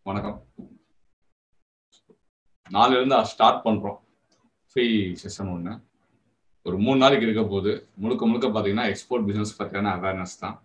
வணக்கம் நாலுல இருந்து ஸ்டார்ட் பண்றோம் ஃப்ரீ செஷன் ஒன்று ஒரு மூணு நாளைக்கு இருக்க போது முழுக்க முழுக்க பார்த்தீங்கன்னா எக்ஸ்போர்ட் பிசினஸ் பற்றியான அவேர்னஸ் தான்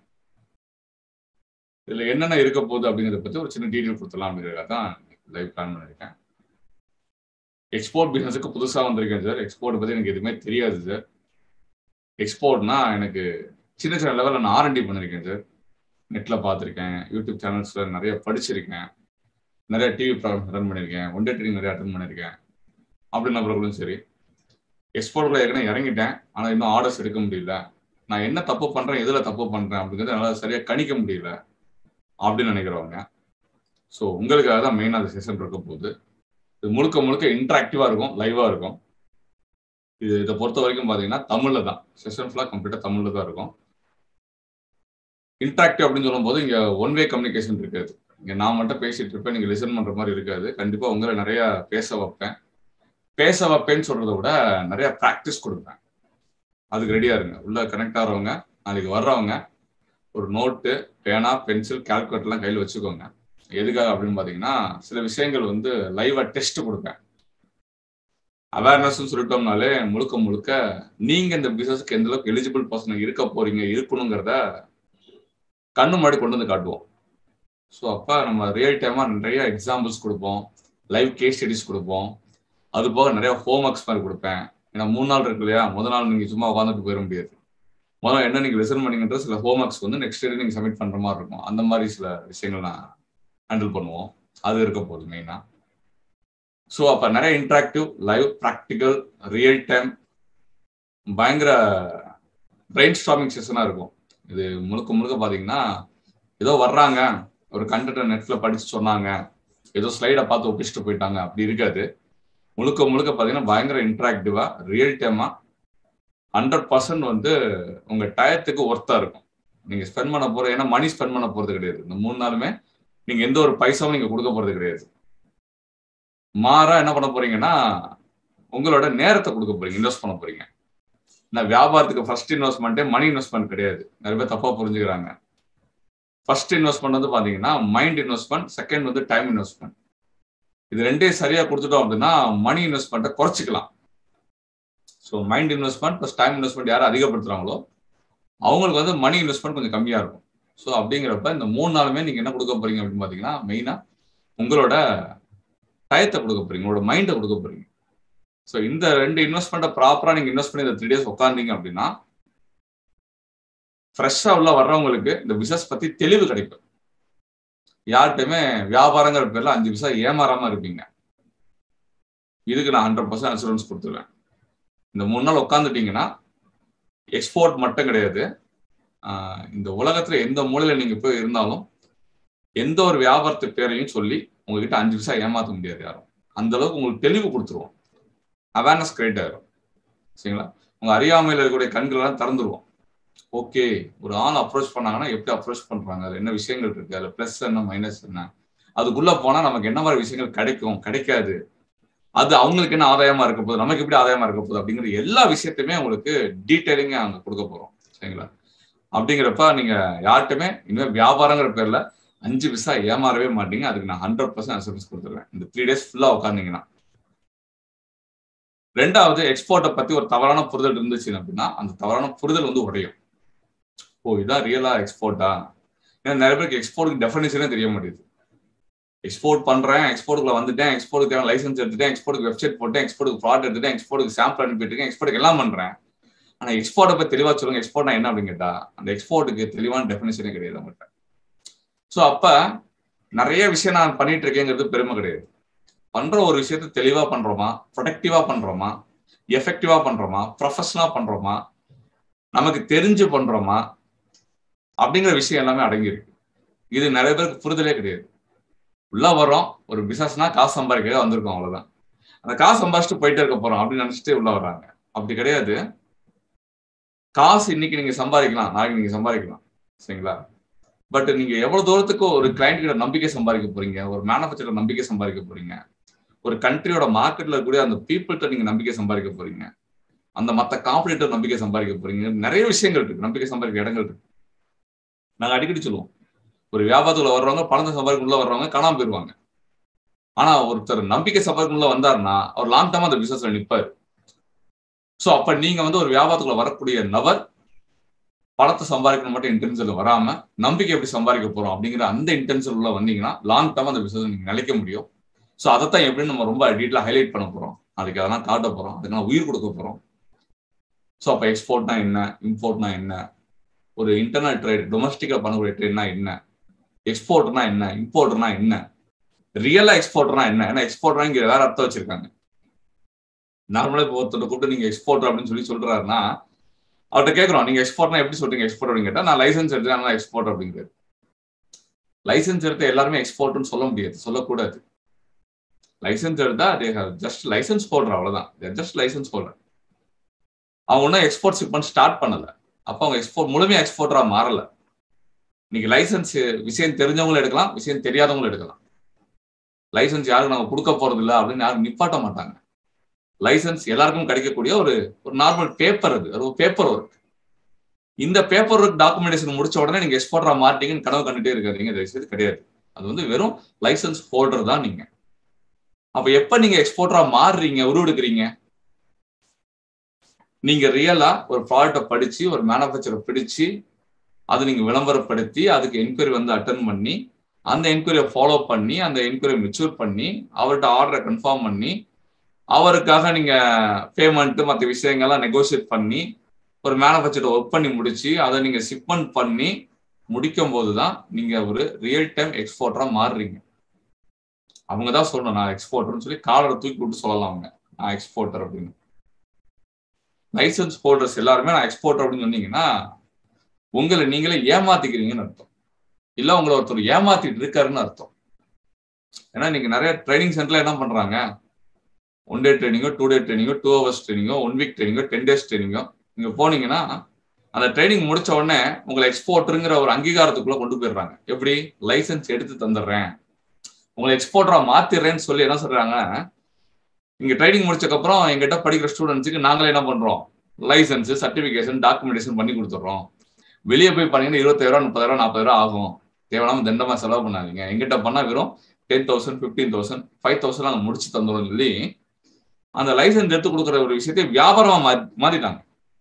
இதில் என்னென்ன இருக்க போகுது அப்படிங்கிறத பற்றி ஒரு சின்ன டீட்டெயில் கொடுத்துலாம் அப்படிங்கிறத தான் லைவ் பிளான் பண்ணியிருக்கேன் எக்ஸ்போர்ட் பிசினஸுக்கு புதுசாக வந்திருக்கேன் சார் எக்ஸ்போர்ட் பற்றி எனக்கு எதுவுமே தெரியாது சார் எக்ஸ்போர்ட்னா எனக்கு சின்ன சின்ன லெவலில் நான் ஆர்என்டி பண்ணியிருக்கேன் சார் நெட்டில் பார்த்துருக்கேன் யூடியூப் சேனல்ஸில் நிறைய படிச்சிருக்கேன் நிறைய டிவி ப்ரோக்ராம் அட்டன் பண்ணியிருக்கேன் ஒன் டே ட்ரீம் நிறைய அட்டன் பண்ணியிருக்கேன் அப்படி நபர்களும் சரி எக்ஸ்போர்ட்ல ஏற்கனவே இறங்கிட்டேன் ஆனால் இன்னும் ஆர்டர்ஸ் எடுக்க முடியல நான் என்ன தப்பு பண்ணுறேன் எதில் தப்பு பண்ணுறேன் அப்படிங்கிறத என்னால் சரியாக கணிக்க முடியல அப்படின்னு நினைக்கிறவங்க ஸோ உங்களுக்காக தான் மெயினாக அந்த செஷன் இருக்க போகுது இது முழுக்க முழுக்க இன்ட்ராக்டிவாக இருக்கும் லைவாக இருக்கும் இது இதை பொறுத்த வரைக்கும் பார்த்தீங்கன்னா தமிழில் தான் செஷன் ஃபுல்லாக கம்ப்ளீட்டாக தமிழில் தான் இருக்கும் இன்ட்ராக்டிவ் அப்படின்னு சொல்லும்போது இங்கே ஒன் வே கம்யூனிகேஷன் இருக்காது இங்கே நான் மட்டும் பேசிட்டு இருப்பேன் நீங்கள் லிசன் பண்ணுற மாதிரி இருக்காது கண்டிப்பாக உங்களை நிறைய பேச வைப்பேன் பேச வைப்பேன்னு சொல்றதை விட நிறைய ப்ராக்டிஸ் கொடுப்பேன் அதுக்கு ரெடியாக இருங்க உள்ள கனெக்ட் ஆகிறவங்க நாளைக்கு வர்றவங்க ஒரு நோட்டு பேனா பென்சில் கால்குலேட்டர்லாம் கையில் வச்சுக்கோங்க எதுக்காக அப்படின்னு பார்த்தீங்கன்னா சில விஷயங்கள் வந்து லைவாக டெஸ்ட் கொடுப்பேன் அவேர்னஸ் சொல்லிட்டோம்னாலே முழுக்க முழுக்க நீங்க இந்த பிசினஸ்க்கு எந்த அளவுக்கு எலிஜிபிள் பர்சன் இருக்க போறீங்க இருக்கணுங்கிறத கண்ணு முன்னாடி கொண்டு வந்து காட்டுவோம் ஸோ அப்போ நம்ம ரியல் டைமாக நிறைய எக்ஸாம்பிள்ஸ் கொடுப்போம் லைவ் கேஸ் ஸ்டடிஸ் கொடுப்போம் அது போக நிறைய ஹோம் ஒர்க்ஸ் மாதிரி கொடுப்பேன் ஏன்னா மூணு நாள் இருக்கு இல்லையா முதல் நாள் நீங்கள் சும்மா உட்காந்துட்டு போயிட முடியாது முதல்ல என்ன நீங்கள் லிசன் பண்ணீங்கன்ற சில ஹோம் ஒர்க்ஸ் வந்து நெக்ஸ்ட் டே நீங்கள் சப்மிட் பண்ணுற மாதிரி இருக்கும் அந்த மாதிரி சில விஷயங்கள் நான் ஹேண்டில் பண்ணுவோம் அது இருக்க போகுது மெயினாக ஸோ அப்போ நிறைய interactive live practical real time பயங்கர பிரெயின் ஸ்டாமிங் செஷனாக இருக்கும் இது முழுக்க முழுக்க பார்த்தீங்கன்னா ஏதோ வர்றாங்க ஒரு கண்டென்ட் நெட்ல படிச்சு சொன்னாங்க ஏதோ ஸ்லைடை பார்த்து ஒப்பிச்சுட்டு போயிட்டாங்க அப்படி இருக்காது முழுக்க முழுக்க பார்த்தீங்கன்னா பயங்கர இன்ட்ராக்டிவா ரியல் டைமா ஹண்ட்ரட் பர்சன்ட் வந்து உங்க டயத்துக்கு ஒர்த்தா இருக்கும் நீங்க ஸ்பெண்ட் பண்ண போற ஏன்னா மணி ஸ்பெண்ட் பண்ண போறது கிடையாது இந்த மூணு நாளுமே நீங்க எந்த ஒரு பைசாவும் நீங்க கொடுக்க போறது கிடையாது மாறா என்ன பண்ண போறீங்கன்னா உங்களோட நேரத்தை கொடுக்க போறீங்க இன்வெஸ்ட் பண்ண போறீங்க நான் வியாபாரத்துக்கு ஃபர்ஸ்ட் இன்வெஸ்ட்மெண்ட்டே மணி இன்வெஸ்ட்மெண்ட் கிடையாது நிறைய பேர் தப்பா புரிஞ்சுக்கிறாங்க ஃபர்ஸ்ட் இன்வெஸ்ட்மெண்ட் வந்து பாத்தீங்கன்னா மைண்ட் இன்வெஸ்ட்மெண்ட் செகண்ட் வந்து டைம் இன்வெஸ்ட்மெண்ட் இது ரெண்டையும் சரியா கொடுத்துட்டோம் அப்படின்னா மணி இன்வெஸ்ட்மெண்ட்டை குறைச்சிக்கலாம் so mind investment plus time investment யாரும் அதிகப்படுத்துறாங்களோ அவங்களுக்கு வந்து மணி இன்வெஸ்ட்மெண்ட் கொஞ்சம் கம்மியா இருக்கும் ஸோ அப்படிங்கிறப்ப இந்த மூணு நாளுமே நீங்க என்ன கொடுக்க போறீங்க அப்படின்னு பாத்தீங்கன்னா மெயினா உங்களோட டயத்தை கொடுக்க போறீங்க உங்களோட மைண்டை கொடுக்க போறீங்க ஸோ இந்த ரெண்டு இன்வெஸ்ட்மெண்ட்டை ப்ராப்பரா நீங்க இன்வெஸ்ட் பண்ணி இந்த த்ரீ டேஸ் உட்காந்தீங்க அப்படின்னா ஃப்ரெஷ்ஷாக உள்ள வர்றவங்களுக்கு இந்த பிசினஸ் பத்தி தெளிவு கிடைக்கும் யார்கிட்டயுமே வியாபாரங்கிற பேர்ல அஞ்சு பைசா ஏமாறாம இருப்பீங்க இதுக்கு நான் ஹண்ட்ரட் பர்சன்ட் அசூரன்ஸ் கொடுத்துருவேன் இந்த மூணு நாள் உட்காந்துட்டீங்கன்னா எக்ஸ்போர்ட் மட்டும் கிடையாது இந்த உலகத்துல எந்த மூலையில நீங்க போய் இருந்தாலும் எந்த ஒரு வியாபாரத்து பேரையும் சொல்லி உங்ககிட்ட அஞ்சு பைசா ஏமாற்ற முடியாது யாரும் அந்த அளவுக்கு உங்களுக்கு தெளிவு கொடுத்துருவோம் அவேர்னஸ் கிரியேட் ஆயிரும் சரிங்களா உங்க அறியாமையில் இருக்கக்கூடிய கண்களெல்லாம் திறந்துருவோம் ஓகே ஒரு ஆள் அப்ரோச் பண்ணாங்கன்னா எப்படி அப்ரோச் பண்றாங்க அது என்ன விஷயங்கள் இருக்கு அதுல பிளஸ் என்ன மைனஸ் என்ன அதுக்குள்ள போனா நமக்கு என்ன மாதிரி விஷயங்கள் கிடைக்கும் கிடைக்காது அது அவங்களுக்கு என்ன ஆதாயமா இருக்க போகுது நமக்கு எப்படி ஆதாயமா இருக்க போகுது அப்படிங்கிற எல்லா விஷயத்தையுமே உங்களுக்கு டீட்டெயிலிங்க அங்க கொடுக்க போறோம் சரிங்களா அப்படிங்கிறப்ப நீங்க யார்கிட்டயுமே இனிமேல் வியாபாரங்கிற பேர்ல அஞ்சு பைசா ஏமாறவே மாட்டீங்க அதுக்கு நான் ஹண்ட்ரட் பர்சன்ட் அசர்விஸ் கொடுத்துருவேன் இந்த த்ரீ டேஸ் ஃபுல்லா உட்காந்தீங்கன்னா ரெண்டாவது எக்ஸ்போர்ட்டை பத்தி ஒரு தவறான புரிதல் இருந்துச்சு அப்படின்னா அந்த தவறான புரிதல் வந்து உடையும் ஓ இதான் ரியலா எக்ஸ்போர்ட்டா ஏன்னா நிறைய பேருக்கு எக்ஸ்போர்ட்டுக்கு டெஃபினேஷனே தெரிய மாட்டேங்குது எக்ஸ்போர்ட் பண்றேன் எக்ஸ்போர்ட்டுக்குள்ள வந்துட்டேன் எக்ஸ்போர்ட்டுக்கு தேவை லைசன்ஸ் எடுத்துட்டேன் எக்ஸ்போர்ட்டுக்கு வெப்சைட் போட்டேன் எக்ஸ்போர்ட்டுக்கு ப்ராடக்ட் எடுத்துட்டேன் எக்ஸ்போர்ட்டுக்கு சாம்பிள் அனுப்பிட்டு இருக்கேன் எக்ஸ்போர்ட்டுக்கு எல்லாம் பண்றேன் ஆனா எக்ஸ்போர்ட்டை பத்தி தெளிவா சொல்லுங்க எக்ஸ்போர்ட்னா என்ன அப்படின்னு கேட்டா அந்த எக்ஸ்போர்ட்டுக்கு தெளிவான டெஃபினேஷனே கிடையாது அவங்கள்ட்ட ஸோ அப்ப நிறைய விஷயம் நான் பண்ணிட்டு இருக்கேங்கிறது பெருமை கிடையாது பண்ற ஒரு விஷயத்த தெளிவா பண்றோமா ப்ரொடக்டிவா பண்றோமா எஃபெக்டிவா பண்றோமா ப்ரொஃபஷனலா பண்றோமா நமக்கு தெரிஞ்சு பண்றோமா அப்படிங்கிற விஷயம் எல்லாமே அடங்கியிருக்கு இது நிறைய பேருக்கு புரிதலே கிடையாது உள்ள வரோம் ஒரு பிசினஸ்னா காசு சம்பாதிக்க வந்திருக்கோம் அவ்வளவுதான் அந்த காசு சம்பாதிச்சுட்டு போயிட்டே இருக்க போறோம் அப்படின்னு நினைச்சிட்டு உள்ள வர்றாங்க அப்படி கிடையாது காசு இன்னைக்கு நீங்க சம்பாதிக்கலாம் நாளைக்கு நீங்க சம்பாதிக்கலாம் சரிங்களா பட் நீங்க எவ்வளவு தூரத்துக்கு ஒரு கிளைண்ட் கிட்ட நம்பிக்கை சம்பாதிக்க போறீங்க ஒரு மேனுஃபேக்சர் நம்பிக்கை சம்பாதிக்க போறீங்க ஒரு கண்ட்ரியோட மார்க்கெட்ல இருக்கக்கூடிய அந்த பீப்புள்கிட்ட நீங்க நம்பிக்கை சம்பாதிக்க போறீங்க அந்த மத்த காம்படிட்டர் நம்பிக்கை சம்பாதிக்க போறீங்க நிறைய விஷயங்கள் இருக்கு நம்பிக்கை சம்பாதிக்க இடங்கள் இருக்கு நாங்க அடிக்கடி சொல்லுவோம் ஒரு வியாபாரத்துல வர்றவங்க பணத்தை சம்பாதிக்க உள்ள வர்றவங்க காணாம போயிருவாங்க ஆனா ஒருத்தர் நம்பிக்கை சபைக்குள்ள வந்தாருன்னா அவர் லாங் டேர்மா அந்த பிசினஸ்ல நிப்பாரு ஸோ அப்ப நீங்க வந்து ஒரு வியாபாரத்துக்குள்ள வரக்கூடிய நபர் பணத்தை சம்பாதிக்கணும் மட்டும் இன்டென்ஷன்ல வராம நம்பிக்கை எப்படி சம்பாதிக்க போறோம் அப்படிங்கிற அந்த இன்டென்ஷன் உள்ள வந்தீங்கன்னா லாங் டேர்ம் அந்த பிசினஸ் நீங்க நிலைக்க முடியும் ஸோ அதைத்தான் எப்படின்னு நம்ம ரொம்ப டீட்டெயிலாக ஹைலைட் பண்ண போறோம் அதுக்கு அதெல்லாம் காட்ட போறோம் அதுக்கு நான் உயிர் கொடுக்க போறோம் ஸோ அப்போ எக்ஸ்போர்ட்னா என்ன இம்போர்ட்னா என்ன ஒரு இன்டர்னல் ட்ரேட் டொமஸ்டிக்ல பண்ணக்கூடிய ட்ரேட்னா என்ன எக்ஸ்போர்ட்னா என்ன இம்போர்ட்னா என்ன ரியலா எக்ஸ்போர்ட்னா என்ன ஏன்னா எக்ஸ்போர்ட்னா இங்க வேற அர்த்தம் வச்சிருக்காங்க நார்மலா இப்போ ஒருத்தர் கூப்பிட்டு நீங்க எக்ஸ்போர்ட் அப்படின்னு சொல்லி சொல்றாருன்னா அவர்கிட்ட கேட்குறோம் நீங்க எக்ஸ்போர்ட்னா எப்படி சொல்றீங்க எக்ஸ்போர்ட் அப்படின்னு கேட்டா நான் லைசன்ஸ் எடுத்தேன் நான் எக்ஸ்போர்ட் அப்படிங்கிறது லைசன்ஸ் எடுத்த எல்லாருமே எக்ஸ்போர்ட்னு சொல்ல முடியாது சொல்லக்கூடாது லைசன்ஸ் எடுத்தா தே ஜஸ்ட் லைசன்ஸ் போடுற அவ்வளவுதான் ஜஸ்ட் லைசன்ஸ் போடுற அவங்க ஒன்றும் எக்ஸ்போர்ட் ஷிப்மெண்ட் ஸ்டார்ட் பண்ணல அப்போ அவங்க எக்ஸ்போர்ட் முழுமையா எக்ஸ்போர்ட்டரா மாறல இன்னைக்கு லைசன்ஸ் விஷயம் தெரிஞ்சவங்களும் எடுக்கலாம் விஷயம் தெரியாதவங்களும் எடுக்கலாம் லைசன்ஸ் யாருக்கும் நாங்கள் கொடுக்க போறது இல்லை அப்படின்னு யாரும் நிப்பாட்ட மாட்டாங்க லைசன்ஸ் எல்லாருக்கும் கிடைக்கக்கூடிய ஒரு ஒரு நார்மல் பேப்பர் அது ஒரு பேப்பர் ஒர்க் இந்த பேப்பர் ஒர்க் டாக்குமெண்டேஷன் முடிச்ச உடனே நீங்க எக்ஸ்போர்ட்டரா மாட்டீங்கன்னு கனவு கண்டுட்டே இருக்காதீங்க தயவுசெய்து கிடையாது அது வந்து வெறும் லைசன்ஸ் ஹோல்டர் தான் நீங்க அப்ப எப்ப நீங்க எக்ஸ்போர்ட்டரா மாறுறீங்க உருவெடுக்கிறீங்க நீங்க ரியலா ஒரு ப்ராடக்டை படிச்சு ஒரு மேனுஃபேக்சரை பிடிச்சு அதை நீங்க விளம்பரப்படுத்தி அதுக்கு என்கொயரி வந்து அட்டன் பண்ணி அந்த என்கொயரியை ஃபாலோ பண்ணி அந்த என்கொயரி மெச்சூர் பண்ணி அவர்கிட்ட ஆர்டரை கன்ஃபார்ம் பண்ணி அவருக்காக நீங்க பேமெண்ட் மற்ற விஷயங்கள்லாம் நெகோசியேட் பண்ணி ஒரு மேனுஃபேக்சரை ஒர்க் பண்ணி முடிச்சு அதை நீங்க சிப்மெண்ட் பண்ணி முடிக்கும் போது தான் நீங்க ஒரு ரியல் டைம் எக்ஸ்போர்ட்டரா மாறுறீங்க அவங்க தான் சொல்லணும் நான் எக்ஸ்போர்ட்டர்னு சொல்லி காலரை தூக்கி விட்டு சொல்லலாம் அவங்க நான் எக்ஸ்போர்ட்டர் அப்படின்னு லைசன்ஸ் ஹோல்டர்ஸ் எல்லாருமே நான் எக்ஸ்போர்ட்டர் அப்படின்னு சொன்னீங்கன்னா உங்களை நீங்களே ஏமாத்திக்கிறீங்கன்னு அர்த்தம் இல்ல உங்களை ஒருத்தர் ஏமாத்திட்டு இருக்காருன்னு அர்த்தம் ஏன்னா நீங்க நிறைய ட்ரைனிங் சென்டர்ல என்ன பண்றாங்க ஒன் டே ட்ரைனிங்கோ டூ டே ட்ரைனிங்கோ டூ ஹவர்ஸ் ட்ரைனிங்கோ ஒன் வீக் ட்ரைனிங்கோ டென் டேஸ் ட்ரைனிங்கோ நீங்க போனீங்கன்னா அந்த ட்ரைனிங் முடிச்ச உடனே உங்களை எக்ஸ்போர்ட்டருங்கிற ஒரு அங்கீகாரத்துக்குள்ள கொண்டு போயிடுறாங்க எப்படி லைசன்ஸ் எடுத்து தந்துடுறேன் உங்களை எக்ஸ்போர்ட்டரா மாத்திடுறேன்னு சொல்லி என்ன சொல்றாங்க இங்க ட்ரைனிங் முடிச்சக்கப்புறம் எங்கிட்ட படிக்கிற ஸ்டூடெண்ட்ஸுக்கு நாங்களே என்ன பண்றோம் லைசன்ஸ் சர்டிபிகேஷன் டாக்குமெண்டேஷன் பண்ணி கொடுத்துட்றோம் வெளியே போய் பண்ணீங்கன்னா இருபத்தாயிரம் முப்பதாயிரம் நாற்பதாயிரம் ஆகும் தேவையில்லாம தண்டமா செலவு பண்ணாதீங்க எங்கிட்ட பண்ணா வெறும் ten thousand fifteen thousand five thousand நாங்கள் முடிச்சு தந்துடும் சொல்லி அந்த லைசன்ஸ் எடுத்து கொடுக்குற ஒரு விஷயத்தை வியாபாரமா மாத்திட்டாங்க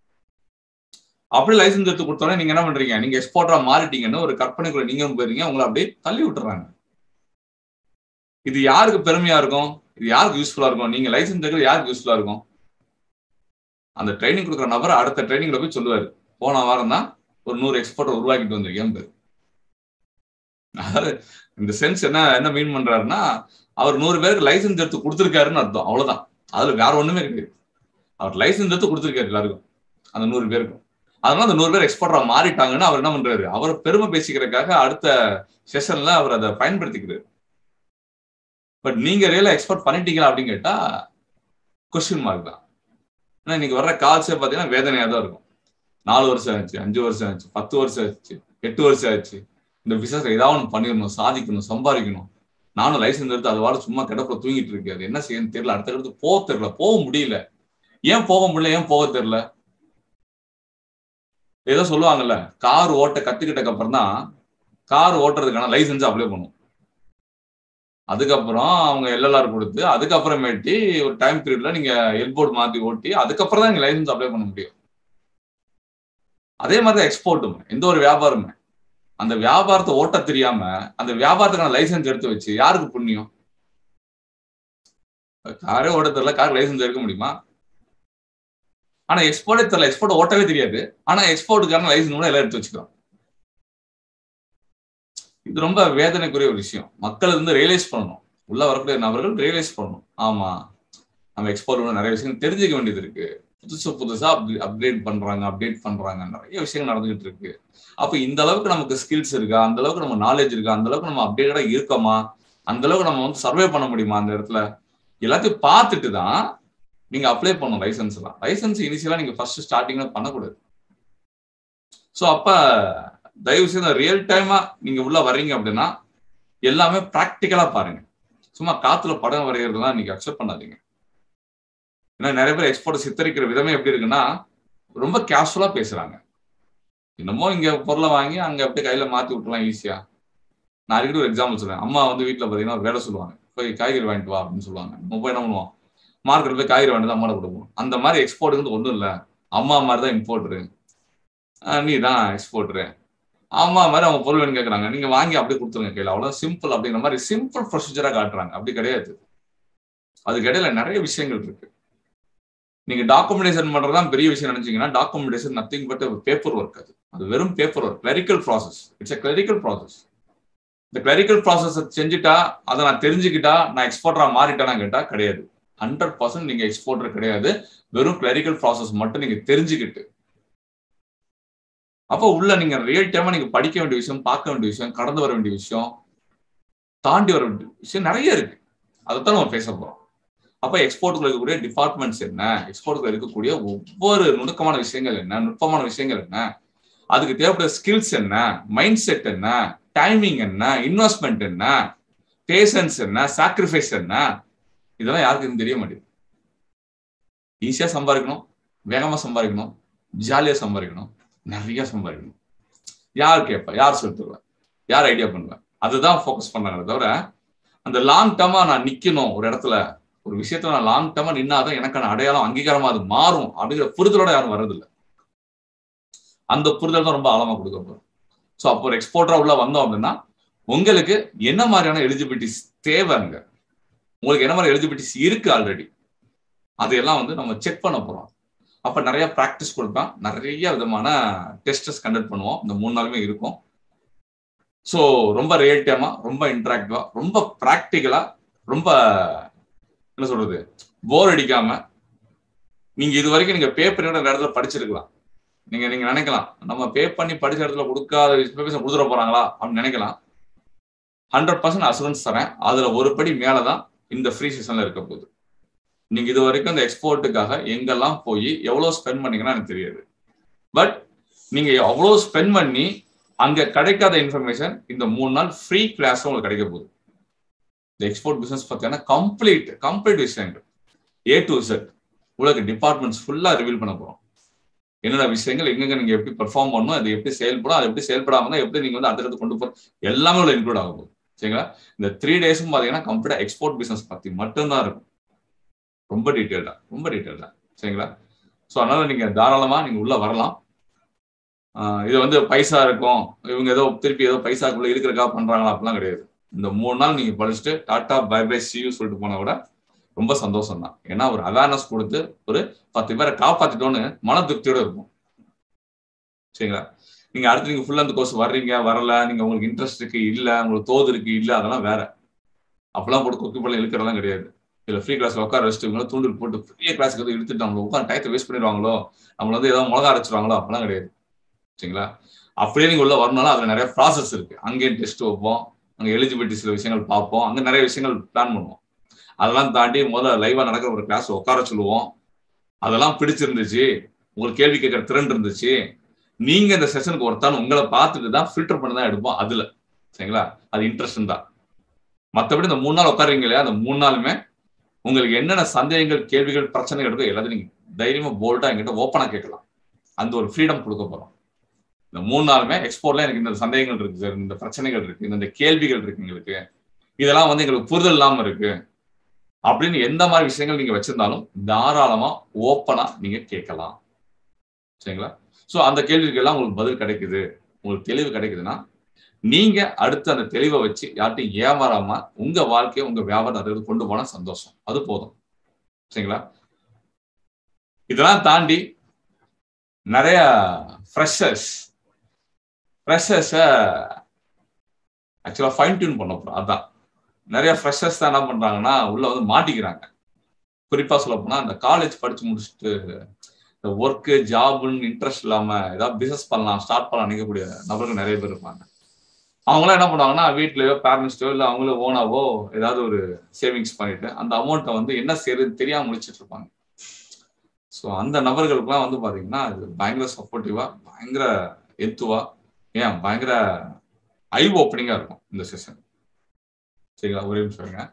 அப்படி லைசன்ஸ் எடுத்து கொடுத்தோன்னே நீங்க என்ன பண்றீங்க நீங்க எக்ஸ்போர்ட்டரா மாறிட்டீங்கன்னு ஒரு கற்பனைக்குள்ள நீங்களும் போயிருங்க உங்களை அப்படியே தள்ளி விட்டுறாங்க இது யாருக்கு பெருமையா இருக்கும் இது யாருக்கு யூஸ்ஃபுல்லா இருக்கும் நீங்க லைசன்ஸ் எடுக்கிறது யாருக்கு யூஸ்ஃபுல்லா இருக்கும் அந்த ட்ரைனிங் கொடுக்குற நபர் அடுத்த ட்ரைனிங்ல போய் சொல்லுவாரு போன வாரம் தான் ஒரு நூறு எக்ஸ்போர்ட்டர் உருவாக்கிட்டு வந்திருக்கேன் பேரு அதாவது இந்த சென்ஸ் என்ன என்ன மீன் பண்றாருன்னா அவர் நூறு பேருக்கு லைசன்ஸ் எடுத்து கொடுத்துருக்காருன்னு அர்த்தம் அவ்வளவுதான் அதுல வேற ஒண்ணுமே கிடையாது அவர் லைசன்ஸ் எடுத்து கொடுத்துருக்காரு எல்லாருக்கும் அந்த நூறு பேருக்கும் அதனால அந்த நூறு பேர் எக்ஸ்போர்ட்டரா மாறிட்டாங்கன்னு அவர் என்ன பண்றாரு அவர் பெருமை பேசிக்கிறதுக்காக அடுத்த செஷன்ல அவர் அதை பயன்படுத்திக்கிறாரு பட் நீங்க ரியலா எக்ஸ்போர்ட் பண்ணிட்டீங்களா அப்படின்னு கேட்டா கொஸ்டின் மார்க் தான் ஏன்னா இன்னைக்கு வர்ற கால்ஸே பாத்தீங்கன்னா வேதனையா தான் இருக்கும் நாலு வருஷம் ஆச்சு அஞ்சு வருஷம் ஆச்சு பத்து வருஷம் ஆச்சு எட்டு வருஷம் ஆச்சு இந்த பிசினஸ் ஏதாவது ஒன்று பண்ணிடணும் சாதிக்கணும் சம்பாதிக்கணும் நானும் லைசன்ஸ் எடுத்து அது வாட சும்மா கிடப்புல தூங்கிட்டு இருக்கு அது என்ன செய்யணும் தெரியல அடுத்த அடுத்து போக தெரியல போக முடியல ஏன் போக முடியல ஏன் போக தெரியல ஏதோ சொல்லுவாங்கல்ல கார் ஓட்ட கத்துக்கிட்டக்கு அப்புறம் தான் கார் ஓட்டுறதுக்கான லைசன்ஸ் அப்ளை பண்ணும் அதுக்கப்புறம் அவங்க எல்எல்ஆர் கொடுத்து அதுக்கப்புறமேட்டி ஒரு டைம் பீரியட்ல நீங்க எல்போர்டு மாத்தி ஓட்டி அதுக்கப்புறம் தான் நீங்க லைசன்ஸ் அப்ளை பண்ண முடியும் அதே மாதிரி தான் எக்ஸ்போர்ட்டும் எந்த ஒரு வியாபாரமே அந்த வியாபாரத்தை ஓட்ட தெரியாம அந்த வியாபாரத்துக்கான லைசன்ஸ் எடுத்து வச்சு யாருக்கு புண்ணியம் காரே ஓட்ட தெரியல கார் லைசன்ஸ் எடுக்க முடியுமா ஆனா எக்ஸ்போர்ட்டே தெரியல எக்ஸ்போர்ட் ஓட்டவே தெரியாது ஆனா எக்ஸ்போர்ட்டுக்கான லைசன்ஸ் கூட எல்லாம் எடுத்து வச்சுக்கலாம் இது ரொம்ப வேதனைக்குரிய ஒரு விஷயம் மக்கள் வந்து ரியலைஸ் பண்ணணும் உள்ள வரக்கூடிய நபர்கள் ரியலைஸ் பண்ணணும் ஆமா நம்ம எக்ஸ்போர்ட் நிறைய விஷயம் தெரிஞ்சுக்க வேண்டியது இருக்கு புதுசு புதுசா அப்டேட் பண்றாங்க அப்டேட் பண்றாங்க நிறைய விஷயங்கள் நடந்துகிட்டு இருக்கு அப்ப இந்த அளவுக்கு நமக்கு ஸ்கில்ஸ் இருக்கா அந்த அளவுக்கு நம்ம நாலேஜ் இருக்கா அந்த அளவுக்கு நம்ம அப்டேட்டடா இருக்கோமா அந்த அளவுக்கு நம்ம வந்து சர்வே பண்ண முடியுமா அந்த இடத்துல எல்லாத்தையும் பார்த்துட்டு தான் நீங்க அப்ளை பண்ணணும் லைசன்ஸ் எல்லாம் லைசன்ஸ் இனிஷியலா நீங்க ஃபர்ஸ்ட் ஸ்டார்டிங்ல பண்ணக்கூடாது ஸோ அப்ப தயவு செய்து ரியல் டைமா நீங்க உள்ள வர்றீங்க அப்படின்னா எல்லாமே ப்ராக்டிக்கலா பாருங்க சும்மா காத்துல படம் வரைகிறதுலாம் நீங்க அக்செப்ட் பண்ணாதீங்க ஏன்னா நிறைய பேர் எக்ஸ்போர்ட் சித்தரிக்கிற விதமே எப்படி இருக்குன்னா ரொம்ப கேஷுவலா பேசுறாங்க என்னமோ இங்க பொருளை வாங்கி அங்க அப்படியே கையில மாத்தி விட்டுலாம் ஈஸியா நான் அடிக்கடி ஒரு எக்ஸாம்பிள் சொல்றேன் அம்மா வந்து வீட்டுல பாத்தீங்கன்னா ஒரு வேலை சொல்லுவாங்க போய் காய்கறி வாங்கிட்டு வா அப்படின்னு சொல்லுவாங்க நம்ம போய் என்ன பண்ணுவோம் மார்க்கெட் போய் காய்கறி வாங்கிட்டு அம்மாட கொடுப்போம் அந்த மாதிரி எக்ஸ்போர்ட்டுக்கு ஒன்றும் இல்லை அம்மா மாதிரி தான் இம்போர்ட்ரு நீ தான் எக்ஸ்போர்ட்ரு அம்மா மாதிரி அவங்க பொருள் வேணும் கேட்குறாங்க நீங்க வாங்கி அப்படியே கொடுத்துருங்க கையில் அவ்வளோ சிம்பிள் அப்படிங்கிற மாதிரி சிம்பிள் ப்ரொசீஜரா காட்டுறாங்க அப்படி கிடையாது அதுக்கு இடையில நிறைய விஷயங்கள் இருக்கு நீங்க டாக்குமெண்டேஷன் பண்றதுதான் பெரிய விஷயம் நினைச்சீங்கன்னா documentation nothing but paper work அது அது வெறும் paper work clerical process it's a clerical process இந்த கிளரிக்கல் ப்ராசஸ் செஞ்சுட்டா அதை நான் தெரிஞ்சுக்கிட்டா நான் எக்ஸ்போர்ட்டரா மாறிட்டேனா கேட்டா கிடையாது ஹண்ட்ரட் பர்சன்ட் நீங்க எக்ஸ்போர்ட்டர் கிடையாது வெறும் கிளரிக்கல் ப்ராசஸ் மட்டும் நீங்க தெரிஞ்சுக்கிட்டு அப்போ உள்ள நீங்க ரியல் டைமா நீங்க படிக்க வேண்டிய விஷயம் பார்க்க வேண்டிய விஷயம் கடந்து வர வேண்டிய விஷயம் தாண்டி வர வேண்டிய விஷயம் நிறைய இருக்கு அதைத்தான் நம்ம பேச போறோம் அப்ப எக்ஸ்போர்ட்டுக்குள்ள இருக்கக்கூடிய டிபார்ட்மெண்ட்ஸ் என்ன எக்ஸ்போர்ட்டுக்குள்ள இருக்கக்கூடிய ஒவ்வொரு நுணுக்கமான விஷயங்கள் என்ன நுட்பமான விஷயங்கள் என்ன அதுக்கு தேவைப்பட்ட ஸ்கில்ஸ் என்ன மைண்ட் செட் என்ன டைமிங் என்ன இன்வெஸ்ட்மெண்ட் என்ன பேஷன்ஸ் என்ன சாக்ரிஃபைஸ் என்ன இதெல்லாம் யாருக்கும் தெரிய மாட்டேங்குது ஈஸியா சம்பாதிக்கணும் வேகமா சம்பாதிக்கணும் ஜாலியா சம்பாதிக்கணும் நிறைய சம்பாதிக்கணும் யார் கேட்பா யார் சொல்லி தருவேன் யார் ஐடியா பண்ணுவேன் அதுதான் ஃபோக்கஸ் பண்ணாங்க தவிர அந்த லாங் டேர்மா நான் நிக்கணும் ஒரு இடத்துல ஒரு விஷயத்துல நான் லாங் டேர்மா நின்னாதான் எனக்கான அடையாளம் அங்கீகாரமா அது மாறும் அப்படிங்கிற புரிதலோட யாரும் வர்றதில்லை அந்த புரிதல் தான் ரொம்ப ஆழமா கொடுக்க போறோம் ஸோ அப்போ ஒரு எக்ஸ்போர்ட்டரா உள்ள வந்தோம் அப்படின்னா உங்களுக்கு என்ன மாதிரியான எலிஜிபிலிட்டிஸ் தேவைங்க உங்களுக்கு என்ன மாதிரி எலிஜிபிலிட்டிஸ் இருக்கு ஆல்ரெடி அதையெல்லாம் வந்து நம்ம செக் பண்ண போறோம் அப்ப நிறைய ப்ராக்டிஸ் கொடுப்பேன் நிறைய விதமான டெஸ்டஸ் கண்டக்ட் பண்ணுவோம் இந்த மூணு நாளுமே இருக்கும் ஸோ ரொம்ப ரியல் டைமா ரொம்ப இன்ட்ராக்டிவா ரொம்ப ப்ராக்டிக்கலா ரொம்ப என்ன சொல்றது போர் அடிக்காம நீங்க இது வரைக்கும் நீங்க பேப்பர் இடத்துல படிச்சிருக்கலாம் நீங்க நீங்க நினைக்கலாம் நம்ம பே பண்ணி படிச்ச இடத்துல கொடுக்காத இன்ஃபர்மேஷன் கொடுத்துட போறாங்களா அப்படின்னு நினைக்கலாம் ஹண்ட்ரட் பர்சன்ட் அசூரன்ஸ் தரேன் அதுல ஒரு படி மேலதான் இந்த ஃப்ரீ சீசன்ல இருக்க போகுது நீங்க இது வரைக்கும் அந்த எக்ஸ்போர்ட்டுக்காக எங்கெல்லாம் போய் எவ்வளவு ஸ்பெண்ட் பண்ணீங்கன்னா எனக்கு தெரியாது பட் நீங்க அவ்வளவு ஸ்பெண்ட் பண்ணி அங்க கிடைக்காத இன்ஃபர்மேஷன் இந்த மூணு நாள் ஃப்ரீ கிளாஸ் உங்களுக்கு கிடைக்க போகுது இந்த எக்ஸ்போர்ட் பிசினஸ் பார்த்தீங்கன்னா கம்ப்ளீட் கம்ப்ளீட் விஷயங்கள் ஏ டு செட் உங்களுக்கு டிபார்ட்மெண்ட்ஸ் ஃபுல்லா ரிவீல் பண்ண போறோம் என்னென்ன விஷயங்கள் எங்கெங்க நீங்க எப்படி பெர்ஃபார்ம் பண்ணணும் அது எப்படி செயல்படும் அது எப்படி செயல்படாம எப்படி நீங்க வந்து அடுத்தடுத்து கொண்டு போறோம் எல்லாமே உள்ள இன்க்ளூட் ஆக போகுது சரிங்களா இந்த த்ரீ டேஸும் பாத்தீங்கன்னா கம்ப்ளீட்டா எக்ஸ்போர்ட் பிசினஸ் பத்தி மட்டும்தான் இருக்கும் ரொம்ப டீட்டெயில்டா ரொம்ப டீட்டெயில்டா சரிங்களா ஸோ அதனால நீங்க தாராளமா நீங்க உள்ள வரலாம் இது வந்து பைசா இருக்கும் இவங்க ஏதோ திருப்பி ஏதோ பைசாக்குள்ள இருக்கிறக்கா பண்றாங்களா அப்படிலாம் கிடையாது இந்த மூணு நாள் நீங்க படிச்சுட்டு டாட்டா பை பை சியூ சொல்லிட்டு போனா கூட ரொம்ப சந்தோஷம் தான் ஏன்னா ஒரு அவேர்னஸ் கொடுத்து ஒரு பத்து பேரை காப்பாத்திட்டோன்னு மன திருப்தியோட இருக்கும் சரிங்களா நீங்க அடுத்து நீங்க ஃபுல்லா அந்த கோர்ஸ் வர்றீங்க வரல நீங்க உங்களுக்கு இன்ட்ரெஸ்ட் இருக்கு இல்ல உங்களுக்கு தோது இருக்கு இல்ல அதெல்லாம் வேற அப்பெல்லாம் போட்டு கொக்கி பள்ளி இழுக்கிறதெல்லாம் கிடையாது இல்ல ஃப்ரீ கிளாஸ்ல உட்கார வச்சுட்டு இவங்கள தூண்டில் போட்டு ஃப்ரீ கிளாஸ்க்கு வந்து இழுத்துட்டு நம்மள உட்காந்து டயத்தை வேஸ்ட் பண்ணிடுவாங்களோ நம்மள வந்து ஏதாவது மிளகா அரைச்சிருவாங்களோ அப்பெல்லாம் கிடையாது சரிங்களா அப்படியே நீங்க உள்ள வரணும்னா அதுல நிறைய ப்ராசஸ் இருக்கு அங்கேயும் டெஸ்ட் வைப்போம் அங்க எலிஜிபிலிட்டி சில விஷயங்கள் பார்ப்போம் அங்க நிறைய விஷயங்கள் பிளான் பண்ணுவோம் அதெல்லாம் தாண்டி முதல்ல லைவா நடக்கிற ஒரு கிளாஸ் உட்கார சொல்லுவோம் அதெல்லாம் பிடிச்சிருந்துச்சு உங்களுக்கு கேள்வி கேட்கற திறன் இருந்துச்சு நீங்க இந்த செஷனுக்கு ஒருத்தான் உங்களை பார்த்துட்டு தான் ஃபில்டர் பண்ணி தான் எடுப்போம் அதுல சரிங்களா அது இன்ட்ரெஸ்ட் தான் மற்றபடி இந்த மூணு நாள் உட்காருங்க இல்லையா அந்த மூணு நாளுமே உங்களுக்கு என்னென்ன சந்தேகங்கள் கேள்விகள் பிரச்சனைகள் இருக்கோ எல்லாத்தையும் நீங்க தைரியமா போல்டா என்கிட்ட ஓப்பனா கேட்கலாம் அந்த ஒரு ஃப்ரீடம் கொடுக்க போறோம் இந்த மூணு நாளுமே எக்ஸ்போர்ட்ல எனக்கு இந்த சந்தேகங்கள் இருக்கு சார் இந்த பிரச்சனைகள் இருக்கு இந்த கேள்விகள் இருக்கு எங்களுக்கு இதெல்லாம் வந்து எங்களுக்கு புரிதல் இல்லாம இருக்கு அப்படின்னு எந்த மாதிரி விஷயங்கள் நீங்க வச்சிருந்தாலும் தாராளமா ஓப்பனா நீங்க கேட்கலாம் சரிங்களா சோ அந்த கேள்விக்கு எல்லாம் உங்களுக்கு பதில் கிடைக்குது உங்களுக்கு தெளிவு கிடைக்குதுன்னா நீங்க அடுத்து அந்த தெளிவை வச்சு யார்ட்டையும் ஏமாறாம உங்க வாழ்க்கையை உங்க வியாபாரம் அதை கொண்டு போனா சந்தோஷம் அது போதும் சரிங்களா இதெல்லாம் தாண்டி நிறைய ஃப்ரெஷர்ஸ் ஃப்ரெஷர்ஸை ஆக்சுவலாக ஃபைன் டியூன் பண்ண போகிறோம் அதான் நிறைய ஃப்ரெஷர்ஸ் தான் என்ன பண்ணுறாங்கன்னா உள்ள வந்து மாட்டிக்கிறாங்க குறிப்பாக சொல்ல போனால் இந்த காலேஜ் படித்து முடிச்சுட்டு இந்த ஒர்க்கு ஜாபுன்னு இன்ட்ரெஸ்ட் இல்லாமல் ஏதாவது பிஸ்னஸ் பண்ணலாம் ஸ்டார்ட் பண்ணலாம் நினைக்கக்கூடிய நபர்கள் நிறைய பேர் இருப்பாங்க அவங்களாம் என்ன பண்ணுவாங்கன்னா வீட்லயோ பேரண்ட்ஸ்டோ இல்லை அவங்களோ ஓனாவோ ஏதாவது ஒரு சேவிங்ஸ் பண்ணிட்டு அந்த அமௌண்ட்டை வந்து என்ன செய்யறது தெரியாம முடிச்சிட்டு இருப்பாங்க ஸோ அந்த நபர்களுக்குலாம் வந்து பாத்தீங்கன்னா இது பயங்கர சப்போர்ட்டிவா பயங்கர எத்துவா ஏன் பயங்கர ஐ ஓப்பனிங்கா இருக்கும் இந்த செஷன் சரிங்களா ஒரே நிமிஷம் இருங்க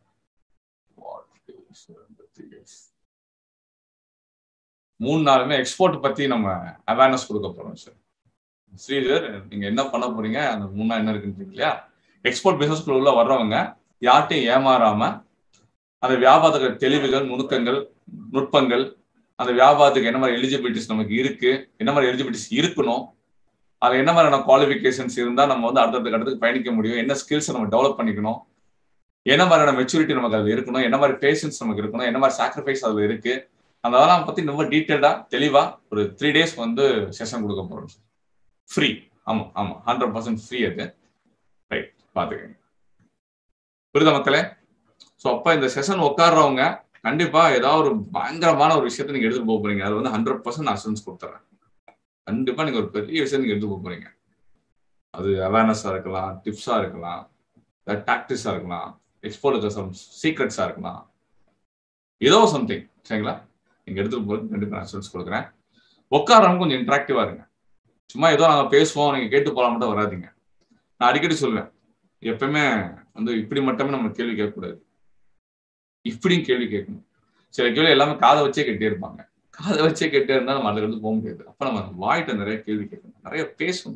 மூணு நாளுமே எக்ஸ்போர்ட் பத்தி நம்ம அவேர்னஸ் கொடுக்க போறோம் சார் ஸ்ரீதர் நீங்க என்ன பண்ண போறீங்க அந்த மூணா என்ன இருக்குன்னு இல்லையா எக்ஸ்போர்ட் பிசினஸ் உள்ள வர்றவங்க யார்ட்டையும் ஏமாறாம அந்த வியாபாரத்துக்கு தெளிவுகள் நுணுக்கங்கள் நுட்பங்கள் அந்த வியாபாரத்துக்கு என்ன மாதிரி எலிஜிபிலிட்டிஸ் நமக்கு இருக்கு என்ன மாதிரி எலிஜிபிலிட்டிஸ் இருக்கணும் அது என்ன மாதிரியான குவாலிஃபிகேஷன்ஸ் இருந்தா நம்ம வந்து அடுத்தடுத்த கட்டத்துக்கு பயணிக்க முடியும் என்ன ஸ்கில்ஸ் நம்ம டெவலப் பண்ணிக்கணும் என்ன மாதிரியான மெச்சூரிட்டி நமக்கு அது இருக்கணும் என்ன மாதிரி பேஷன்ஸ் நமக்கு இருக்கணும் என்ன மாதிரி சாக்ரிஃபைஸ் அது இருக்கு அதெல்லாம் பத்தி ரொம்ப டீட்டெயில்டா தெளிவா ஒரு த்ரீ டேஸ் வந்து செஷன் கொடுக்க போறோம் ஃப்ரீ ஆமா ஆமா ஹண்ட்ரட் பர்சன்ட் ஃப்ரீ அது ரைட் பாத்துக்கங்க புரியுதா மக்களே ஸோ அப்ப இந்த செஷன் உட்காடுறவங்க கண்டிப்பா ஏதாவது ஒரு பயங்கரமான ஒரு விஷயத்த நீங்க எடுத்துட்டு போக போறீங்க அது வந்து ஹண்ட்ரட் பர்சன்ட் அசூரன்ஸ் கொடுத்துறேன் கண்டிப்பா நீங்க ஒரு பெரிய விஷயம் நீங்க எடுத்து போக போறீங்க அது அவேர்னஸா இருக்கலாம் டிப்ஸா இருக்கலாம் டாக்டிஸா இருக்கலாம் எக்ஸ்போர்ட் சம் சீக்ரெட்ஸா இருக்கலாம் ஏதோ சம்திங் சரிங்களா நீங்க எடுத்துட்டு போறது கண்டிப்பா நான் அசூரன்ஸ் கொடுக்குறேன் உட்காரவங்க கொஞ்சம் இன்ட்ராக்டிவா இருங்க சும்மா ஏதோ நாங்க பேசுவோம் நீங்க கேட்டு போலாம் மட்டும் வராதிங்க நான் அடிக்கடி சொல்லுவேன் எப்பவுமே வந்து இப்படி மட்டுமே நம்ம கேள்வி கேட்கக்கூடாது இப்படியும் கேள்வி கேட்கணும் சில கேள்வி எல்லாமே காதை வச்சே கேட்டே இருப்பாங்க காதை வச்சே கேட்டே இருந்தா நம்ம அதுல இருந்து போக முடியாது அப்ப நம்ம வாய்ட்ட நிறைய கேள்வி கேட்கணும் நிறைய பேசணும்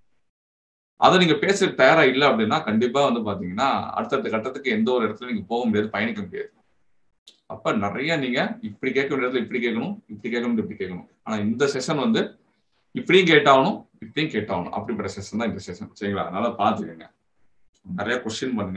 அதை நீங்க பேசுறதுக்கு தயாரா இல்லை அப்படின்னா கண்டிப்பா வந்து பாத்தீங்கன்னா அடுத்தடுத்த கட்டத்துக்கு எந்த ஒரு இடத்துல நீங்க போக முடியாது பயணிக்க முடியாது அப்ப நிறைய நீங்க இப்படி கேட்க வேண்டிய இடத்துல இப்படி கேட்கணும் இப்படி கேட்க வேண்டிய இப்படி கேட்கணும் ஆனா இந்த செஷன் வந்து இப்படியும் கேட்டாகணும் இப்படியும் கேட்டாகணும் அப்படிப்பட்ட செஷன் தான் இந்த செஷன் சரிங்களா அதனால பாத்துக்கோங்க நிறைய கொஸ்டின் பண்ணுங்க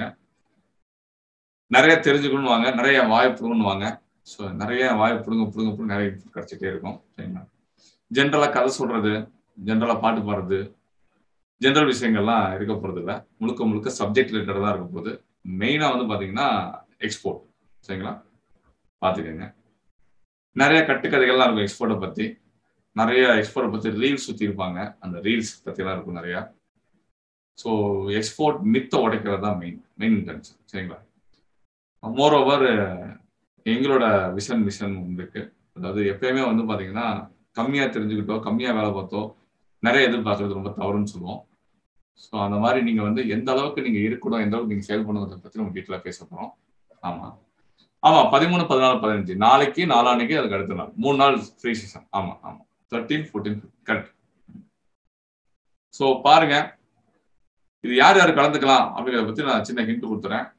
நிறைய தெரிஞ்சுக்கணும் வாங்க நிறைய வாய் புடுங்கணும் வாங்க ஸோ நிறைய வாய் புடுங்க புடுங்க புடுங்க நிறைய கிடைச்சிட்டே இருக்கும் சரிங்களா ஜென்ரலா கதை சொல்றது ஜென்ரலா பாட்டு பாடுறது ஜென்ரல் விஷயங்கள்லாம் இருக்க போறது இல்லை முழுக்க முழுக்க சப்ஜெக்ட் ரிலேட்டட் தான் இருக்க போகுது மெயினா வந்து பாத்தீங்கன்னா எக்ஸ்போர்ட் சரிங்களா பாத்துக்கோங்க நிறைய கட்டுக்கதைகள்லாம் இருக்கும் எக்ஸ்போர்ட்டை பத்தி நிறைய எக்ஸ்போர்ட்டை பத்தி ரீல்ஸ் சுத்தி இருப்பாங்க அந்த ரீல்ஸ் பத்தி எல்லாம் இருக்கும் நிறைய ஸோ எக்ஸ்போர்ட் மித்தை உடைக்கிறது தான் மெயின் மெயின் இன்டென்ஷன் சரிங்களா மோர் ஓவர் எங்களோட விஷன் மிஷன் இருக்கு அதாவது எப்பயுமே வந்து பாத்தீங்கன்னா கம்மியா தெரிஞ்சுக்கிட்டோ கம்மியா வேலை பார்த்தோ நிறைய எதிர்பார்க்கறது ரொம்ப தவறுன்னு சொல்லுவோம் ஸோ அந்த மாதிரி நீங்க வந்து எந்த அளவுக்கு நீங்க இருக்கணும் எந்த அளவுக்கு நீங்க செயல்படுறதை பத்தி நம்ம வீட்டில் பேச போறோம் ஆமா ஆமா பதிமூணு பதினாலு பதினஞ்சு நாளைக்கு நாளான்னைக்கு அதுக்கு அடுத்த நாள் மூணு நாள் ஃப்ரீ சீசன் ஆமா ஆமா தேர்ட்டீன் ஃபோர்டீன் கரெக்ட் ஸோ பாருங்க இது யார் யார் கலந்துக்கலாம் அப்படிங்கிறத பத்தி நான் சின்ன ஹிண்ட் கொடுத்துறேன்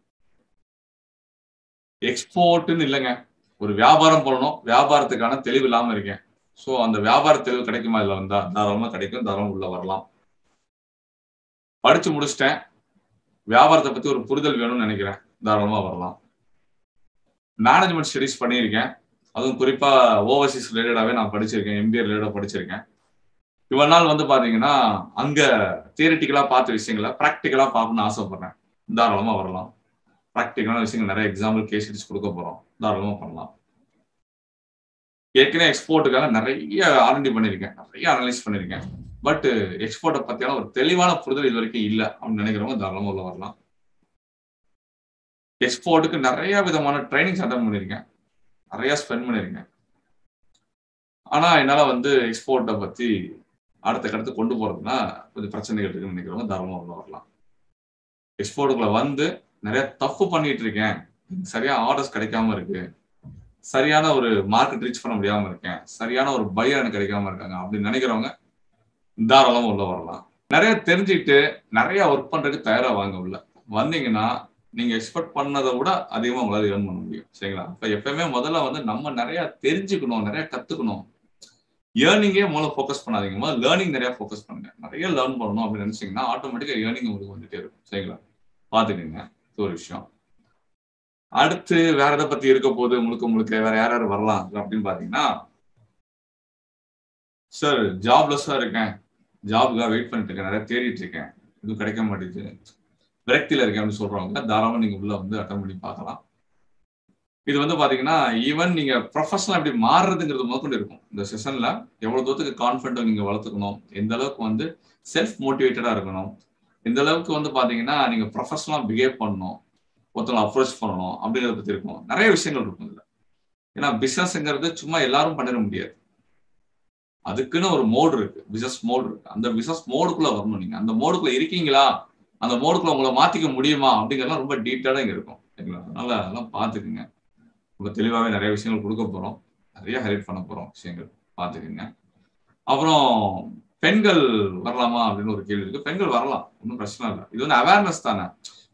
எக்ஸ்போர்ட்னு இல்லைங்க ஒரு வியாபாரம் பண்ணணும் வியாபாரத்துக்கான தெளிவு இல்லாம இருக்கேன் ஸோ அந்த வியாபார தெளிவு கிடைக்குமா இதுல வந்தா தாராளமா கிடைக்கும் தாராளம் உள்ள வரலாம் படிச்சு முடிச்சிட்டேன் வியாபாரத்தை பத்தி ஒரு புரிதல் வேணும்னு நினைக்கிறேன் தாராளமா வரலாம் மேனேஜ்மெண்ட் ஸ்டடிஸ் பண்ணியிருக்கேன் அதுவும் குறிப்பா ஓவர்சீஸ் ரிலேட்டடாவே நான் படிச்சிருக்கேன் எம்பிஏ ரிலேட்டடா படிச்சிருக்கேன் இவ்வளவு நாள் வந்து பாத்தீங்கன்னா அங்க தியரிட்டிக்கலா பார்த்த விஷயங்களை ப்ராக்டிக்கலா பார்க்கணும்னு ஆசைப்படுறேன் தாராளமா வரலாம் ப்ராக்டிக்கலான விஷயங்கள் நிறைய எக்ஸாம்பிள் கேஸ் ஸ்டடிஸ் கொடுக்க போறோம் தாராளமா பண்ணலாம் ஏற்கனவே எக்ஸ்போர்ட்டுக்காக நிறைய ஆர்என்டி பண்ணியிருக்கேன் நிறைய அனலைஸ் பண்ணியிருக்கேன் பட் எக்ஸ்போர்ட்டை பத்தியான ஒரு தெளிவான புரிதல் இது வரைக்கும் இல்லை அப்படின்னு நினைக்கிறவங்க தாராளமா உள்ள வரலாம் எக்ஸ்போர்ட்டுக்கு நிறைய விதமான ட்ரைனிங்ஸ் அட்டன் பண்ணியிருக்கேன் நிறைய ஸ்பெண்ட் பண்ணியிருக்கேன் ஆனா என்னால வந்து எக்ஸ்போர்ட்டை பத்தி அடுத்த கடத்து கொண்டு போறதுன்னா கொஞ்சம் பிரச்சனைகள் இருக்குன்னு நினைக்கிறவங்க தாராளமா உள்ள வரலாம் எக்ஸ்போர்ட்டுக்குள்ள வந்து நிறைய தப்பு பண்ணிட்டு இருக்கேன் சரியா ஆர்டர்ஸ் கிடைக்காம இருக்கு சரியான ஒரு மார்க்கெட் ரீச் பண்ண முடியாம இருக்கேன் சரியான ஒரு பையர் எனக்கு கிடைக்காம இருக்காங்க அப்படின்னு நினைக்கிறவங்க தாராளமா உள்ள வரலாம் நிறைய தெரிஞ்சுக்கிட்டு நிறைய ஒர்க் பண்றதுக்கு தயாரா வாங்க உள்ள வந்தீங்கன்னா நீங்க எக்ஸ்பெக்ட் பண்ணதை விட அதிகமா உங்களால ஏர்ன் பண்ண முடியும் சரிங்களா இப்ப எப்பயுமே முதல்ல வந்து நம்ம நிறைய தெரிஞ்சுக்கணும் நிறைய கத்துக்கணும் ஏர்னிங்கே முதல்ல ஃபோக்கஸ் பண்ணாதீங்க முதல்ல லேர்னிங் நிறைய ஃபோக்கஸ் பண்ணுங்க நிறைய லேர்ன் பண்ணணும் அப்படின்னு நினைச்சீங்கன்னா ஆட்டோமேட்டிக்கா ஏர்னிங் உங்களுக்கு வந்துட்டே இருக்கும் சரிங்களா பாத்துக்கோங்க இது ஒரு விஷயம் அடுத்து வேற எதை பத்தி இருக்க போது முழுக்க முழுக்க வேற யார் யார் வரலாம் அப்படின்னு பாத்தீங்கன்னா சார் ஜாப்லெஸ்ஸா இருக்கேன் ஜாப்க்காக வெயிட் பண்ணிட்டு இருக்கேன் நிறைய தேடிட்டு இருக்கேன் எதுவும் கிடைக்க மாட்டேங்குது விரக்தியில இருக்கேன் அப்படின்னு சொல்றவங்க தாராளமா நீங்க உள்ள வந்து அட்டன் பண்ணி பார்க்கலாம் இது வந்து பாத்தீங்கன்னா ஈவன் நீங்க ப்ரொஃபஷனல் எப்படி மாறுறதுங்கிறது முதற்கொண்டு இருக்கும் இந்த செஷன்ல எவ்வளவு தூரத்துக்கு கான்ஃபிடென்ட் நீங்க வளர்த்துக்கணும் எந்த அளவுக்கு வந்து செல்ஃப் மோட்டிவேட்டடா இருக்கணும் எந்த அளவுக்கு வந்து பாத்தீங்கன்னா நீங்க ப்ரொஃபஷனலா பிஹேவ் பண்ணணும் ஒருத்தவங்களை அப்ரோச் பண்ணணும் அப்படிங்கிறத பத்தி இருக்கும் நிறைய விஷயங்கள் இருக்கும் இதுல ஏன்னா பிசினஸ்ங்கிறது சும்மா எல்லாரும் பண்ணிட முடியாது அதுக்குன்னு ஒரு மோடு இருக்கு பிசினஸ் மோடு இருக்கு அந்த பிசினஸ் மோடுக்குள்ள வரணும் நீங்க அந்த மோடுக்குள்ள இருக்கீங்களா அந்த மோடுக்குள்ள உங்களை மாத்திக்க முடியுமா அப்படிங்கறதுலாம் ரொம்ப டீட்டெயிலா இங்க இருக்கும் சரிங்களா அதனால அதெல்லாம் பாத்துக்குங்க ரொம்ப தெளிவாகவே நிறைய விஷயங்கள் கொடுக்க போறோம் நிறைய ஹெல்ப் பண்ண போறோம் விஷயங்கள் பாத்துக்குங்க அப்புறம் பெண்கள் வரலாமா அப்படின்னு ஒரு கேள்வி இருக்கு பெண்கள் வரலாம் ஒன்றும் பிரச்சனை இல்லை இது வந்து அவேர்னஸ் தானே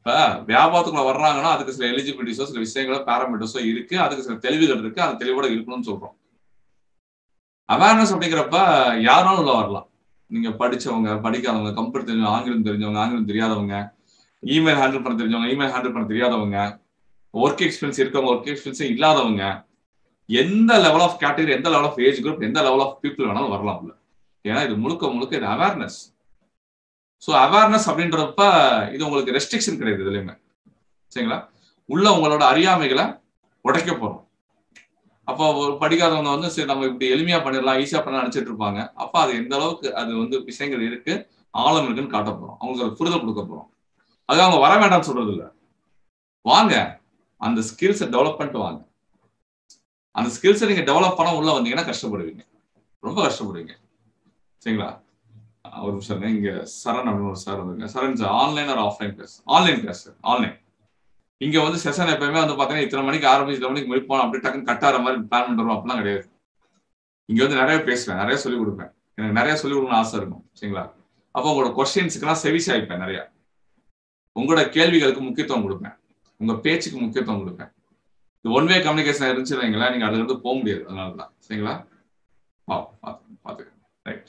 இப்ப வியாபாரத்துக்குள்ள வர்றாங்கன்னா அதுக்கு சில எலிஜிபிலிட்டிஸோ சில விஷயங்களோ பேராமீட்டர்ஸோ இருக்கு அதுக்கு சில தெளிவுகள் இருக்கு அது தெளிவோட இருக்கணும்னு சொல்றோம் அவேர்னஸ் அப்படிங்கிறப்ப யாராலும் உள்ள வரலாம் நீங்க படிச்சவங்க படிக்காதவங்க கம்ப்யூட்டர் தெரிஞ்சவங்க ஆங்கிலம் தெரிஞ்சவங்க ஆங்கிலம் தெரியாதவங்க இமெயில் ஹேண்டில் பண்ண தெரிஞ்சவங்க இமெயில் ஹேண்டில் பண்ண தெரியாதவங்க ஒர்க் எக்ஸ்பீரியன்ஸ் இருக்கவங்க ஒர்க் எக்ஸ்பீரியன்ஸ் இல்லாதவங்க எந்த லெவல் ஆஃப் கேட்டகரி எந்த லெவல் ஆஃப் ஏஜ் குரூப் எந்த லெவல் ஆஃப் பீப்புள் வேணாலும் வரலாம் உள்ள ஏன்னா இது முழுக்க முழுக்க இது அவேர்னஸ் ஸோ அவேர்னஸ் அப்படின்றப்ப இது உங்களுக்கு ரெஸ்ட்ரிக்ஷன் கிடையாது இதுலையுமே சரிங்களா உள்ள உங்களோட அறியாமைகளை உடைக்க போறோம் அப்போ ஒரு படிக்காதவங்க வந்து சரி நம்ம இப்படி எளிமையா பண்ணிடலாம் ஈஸியா பண்ண நினைச்சிட்டு இருப்பாங்க அப்ப அது எந்த அளவுக்கு அது வந்து விஷயங்கள் இருக்கு ஆழம் இருக்குன்னு காட்ட போறோம் அவங்களுக்கு ஒரு புரிதல் கொடுக்க போறோம் அது அவங்க வர வேண்டாம்னு சொல்றது இல்ல வாங்க அந்த ஸ்கில்ஸை டெவலப் பண்ணிட்டு வாங்க அந்த ஸ்கில்ஸை நீங்க டெவலப் பண்ண உள்ள வந்தீங்கன்னா கஷ்டப்படுவீங்க ரொம்ப கஷ்டப்படுவீங்க சரிங்களா ஒரு நிமிஷம் இங்க சரண் அப்படின்னு ஒரு சார் வந்துருங்க சரண் சார் ஆன்லைன் ஒரு offline class online class online இங்க வந்து செஷன் எப்பயுமே வந்து பாத்தீங்கன்னா இத்தனை மணிக்கு ஆரம்பிச்சு இத்தனை மணிக்கு முடிப்போம் அப்படி டக்குன்னு கட்டார மாதிரி பிளான் பண்ணுறோம் அப்படிலாம் கிடையாது இங்க வந்து நிறைய பேசுவேன் நிறைய சொல்லிக் கொடுப்பேன் எனக்கு நிறைய சொல்லிக் கொடுக்கணும்னு ஆசை இருக்கும் சரிங்களா அப்போ உங்களோட கொஸ்டின்ஸுக்கெல்லாம் செவிசி ஆயிப்பேன் நிறைய உங்களோட கேள்விகளுக்கு முக்கியத்துவம் கொடுப்பேன் உங்க பேச்சுக்கு முக்கியத்துவம் கொடுப்பேன் இது ஒன் வே கம்யூனிகேஷன் இருந்துச்சு வைங்களா நீங்க அதுல இருந்து போக முடியாது அதனால தான் சரிங்களா பாத்துக்க ரைட்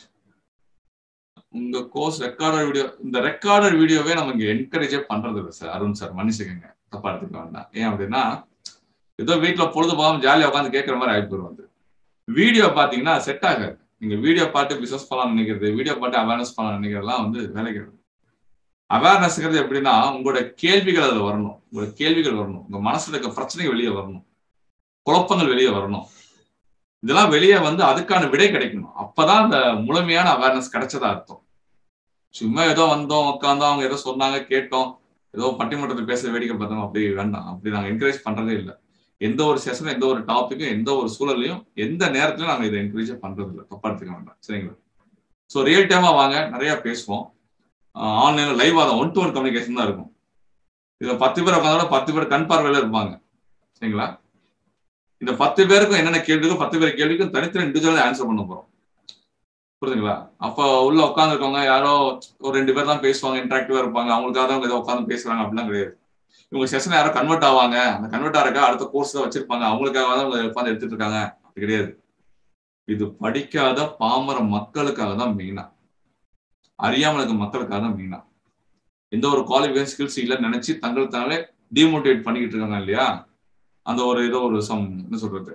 உங்க கோர்ஸ் ரெக்கார்டர் வீடியோ இந்த ரெக்கார்டர் வீடியோவே நம்ம இங்க என்கரேஜே பண்றது இல்லை சார் அருண் சார் மன்னிச்சுக்கங்க தப்பா எடுத்துக்க வேண்டாம் ஏன் அப்படின்னா ஏதோ வீட்டுல பொழுது போகாம ஜாலியா உட்காந்து கேட்கற மாதிரி ஆயிட்டு வந்து வீடியோ பாத்தீங்கன்னா செட் ஆகாது நீங்க வீடியோ பார்த்து பிசினஸ் பண்ணலாம் நினைக்கிறது வீடியோ பார்த்து அவேர்னஸ் பண்ணலாம் நினைக்கிறதுலாம் வந்து வேலைக்கு அவேர்னஸ்ங்கிறது எப்படின்னா உங்களோட கேள்விகள் அதுல வரணும் உங்களோட கேள்விகள் வரணும் உங்க மனசுல இருக்க பிரச்சனைகள் வெளியே வரணும் குழப்பங்கள் வெளியே வரணும் இதெல்லாம் வெளியே வந்து அதுக்கான விடை கிடைக்கணும் அப்பதான் அந்த முழுமையான அவேர்னஸ் கிடைச்சதா அர்த்தம் சும்மா ஏதோ வந்தோம் உட்காந்தோம் அவங்க ஏதோ சொன்னாங்க கேட்டோம் ஏதோ பட்டிமன்றத்தில் பேச வேடிக்கை பார்த்தோம் அப்படி வேண்டாம் அப்படி நாங்க என்கரேஜ் பண்றதே இல்லை எந்த ஒரு செஷனும் எந்த ஒரு டாப்பிக்கும் எந்த ஒரு சூழலையும் எந்த நேரத்திலும் நாங்க இதை என்கரேஜ் பண்றது இல்லை தப்பா எடுத்துக்க வேண்டாம் சரிங்களா ஸோ ரியல் டைமா வாங்க நிறைய பேசுவோம் ஆன்லைன்ல லைவ் ஆகும் ஒன் டு ஒன் கம்யூனிகேஷன் தான் இருக்கும் இதுல பத்து பேர் உட்காந்தாலும் பத்து பேர் கண் பார்வையில இருப்பாங்க சரிங்களா இந்த பத்து பேருக்கும் என்னென்ன கேள்விக்கும் பத்து பேர் கேள்விக்கும் தனித்தனி இண்டிவிஜுவலா ஆன்சர் பண்ண போறோம் புரியுதுங்களா அப்போ உள்ள உட்காந்துருக்கவங்க யாரோ ஒரு ரெண்டு பேர் தான் பேசுவாங்க இன்ட்ராக்டிவா இருப்பாங்க அவங்களுக்காக தான் ஏதோ உட்காந்து பேசுறாங்க அப்படிலாம் கிடையாது இவங்க செஷன் யாரோ கன்வெர்ட் ஆவாங்க அந்த கன்வெர்ட் ஆகிறக்கா அடுத்த கோர்ஸ் தான் வச்சிருப்பாங்க அவங்களுக்காக தான் அவங்க உட்காந்து எடுத்துட்டு இருக்காங்க அப்படி கிடையாது இது படிக்காத பாமர மக்களுக்காக தான் மெயினா அறியாமல் இருக்க மக்களுக்காக தான் மெயினா எந்த ஒரு குவாலிஃபிகேஷன் ஸ்கில்ஸ் இல்லைன்னு நினைச்சு தங்களுக்கானே டிமோட்டிவேட் பண்ணிக்கிட்டு இருக்காங்க இல்லையா அந்த ஒரு ஏதோ ஒரு சம் என்ன சொல்றது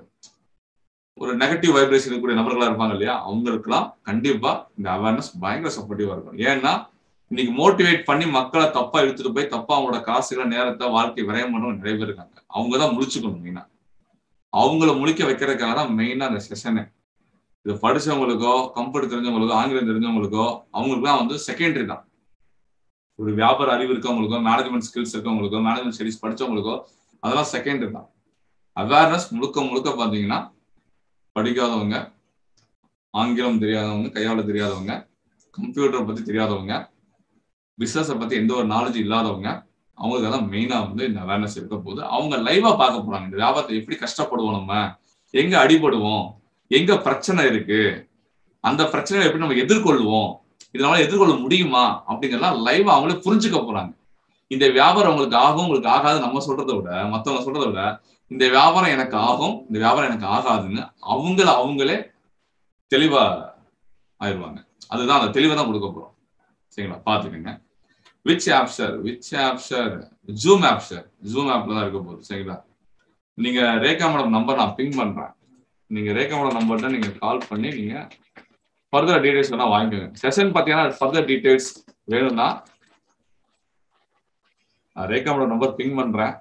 ஒரு நெகட்டிவ் வைப்ரேஷன் இருக்கக்கூடிய நபர்களா இருப்பாங்க இல்லையா அவங்களுக்குலாம் கண்டிப்பா இந்த அவேர்னஸ் பயங்கர சப்போர்ட்டிவா இருக்கும் ஏன்னா இன்னைக்கு மோட்டிவேட் பண்ணி மக்களை தப்பா எடுத்துட்டு போய் தப்பா அவங்களோட காசுகளை நேரத்தை வாழ்க்கை விரயம் பண்ணவும் நிறைய பேர் இருக்காங்க அவங்க தான் முடிச்சுக்கணும் மெயினா அவங்கள முழிக்க வைக்கிறதுக்காக தான் மெயினா அந்த செஷனு இது படிச்சவங்களுக்கோ கம்ப்யூட்டர் தெரிஞ்சவங்களுக்கோ ஆங்கிலம் தெரிஞ்சவங்களுக்கோ அவங்களுக்குலாம் வந்து செகண்டரி தான் ஒரு வியாபார அறிவு இருக்கவங்களுக்கோ மேனேஜ்மெண்ட் ஸ்கில்ஸ் இருக்கவங்களுக்கோ மேனேஜ்மெண்ட் ஸ்டடிஸ் படிச்சவங்களுக்கோ அதெல்லாம் செகண்டரி தான் அவேர்னஸ் முழுக்க முழுக்க பார்த்தீங்கன்னா படிக்காதவங்க ஆங்கிலம் தெரியாதவங்க கையாள தெரியாதவங்க கம்ப்யூட்டரை பத்தி தெரியாதவங்க பிசினஸை பத்தி எந்த ஒரு நாலேஜ் இல்லாதவங்க அவங்களுக்கு தான் மெயினா வந்து இந்த அவேர்னஸ் இருக்க போது அவங்க லைவா பார்க்க போறாங்க இந்த வியாபாரத்தை எப்படி கஷ்டப்படுவோம் நம்ம எங்க அடிபடுவோம் எங்க பிரச்சனை இருக்கு அந்த பிரச்சனையை எப்படி நம்ம எதிர்கொள்வோம் இதனால எதிர்கொள்ள முடியுமா அப்படிங்கறதெல்லாம் லைவா அவங்களே புரிஞ்சுக்க போறாங்க இந்த வியாபாரம் உங்களுக்கு ஆகும் உங்களுக்கு ஆகாது நம்ம சொல்றதை விட மத்தவங்க சொல்றதை விட இந்த வியாபாரம் எனக்கு ஆகும் இந்த வியாபாரம் எனக்கு ஆகாதுன்னு அவங்கள அவங்களே தெளிவா ஆயிடுவாங்க அதுதான் அந்த தெளிவை தான் கொடுக்க போறோம் சரிங்களா பாத்துக்கோங்க which app sir which app sir Zoom app sir Zoom ஆப்ல தான் இருக்க போகுது சரிங்களா நீங்க ரேகா மேடம் நம்பர் நான் பிங் பண்றேன் நீங்க ரேகா மேடம் நம்பர்ல நீங்க கால் பண்ணி நீங்க ஃபர்தர் டீடைல்ஸ் வேணா வாங்கிக்கோங்க செஷன் பாத்தீங்கன்னா ஃபர்தர் டீடைல்ஸ் வேணும்னா ரேகா மேடம் நம்பர் பிங் பண்றேன்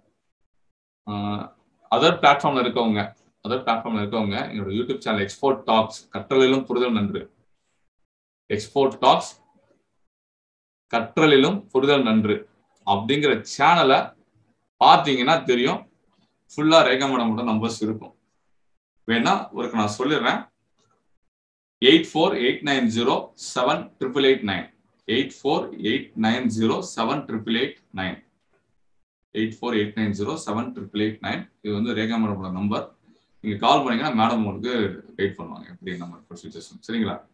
அதர் பிளாட்ஃபார்ம்ல இருக்கவங்க அதர் பிளாட்ஃபார்ம்ல இருக்கவங்க என்னோட யூடியூப் சேனல் எக்ஸ்போர்ட் டாக்ஸ் கற்றலிலும் புரிதல் நன்று எக்ஸ்போர்ட் டாக்ஸ் கற்றலிலும் புரிதல் நன்று அப்படிங்கிற சேனலை பார்த்தீங்கன்னா தெரியும் ஃபுல்லா ரேகா மேடமோட நம்பர்ஸ் இருக்கும் வேணா ஒருக்கு நான் சொல்லிடுறேன் eight four eight nine zero seven triple eight nine eight four eight nine zero seven triple eight nine eight four eight nine zero seven triple eight nine இது வந்து ரேகா மேடமோட நம்பர் நீங்க கால் பண்ணீங்கன்னா மேடம் உங்களுக்கு கைட் பண்ணுவாங்க எப்படி நம்ம ப்ரொசீஜர்ஸ் சரிங்களா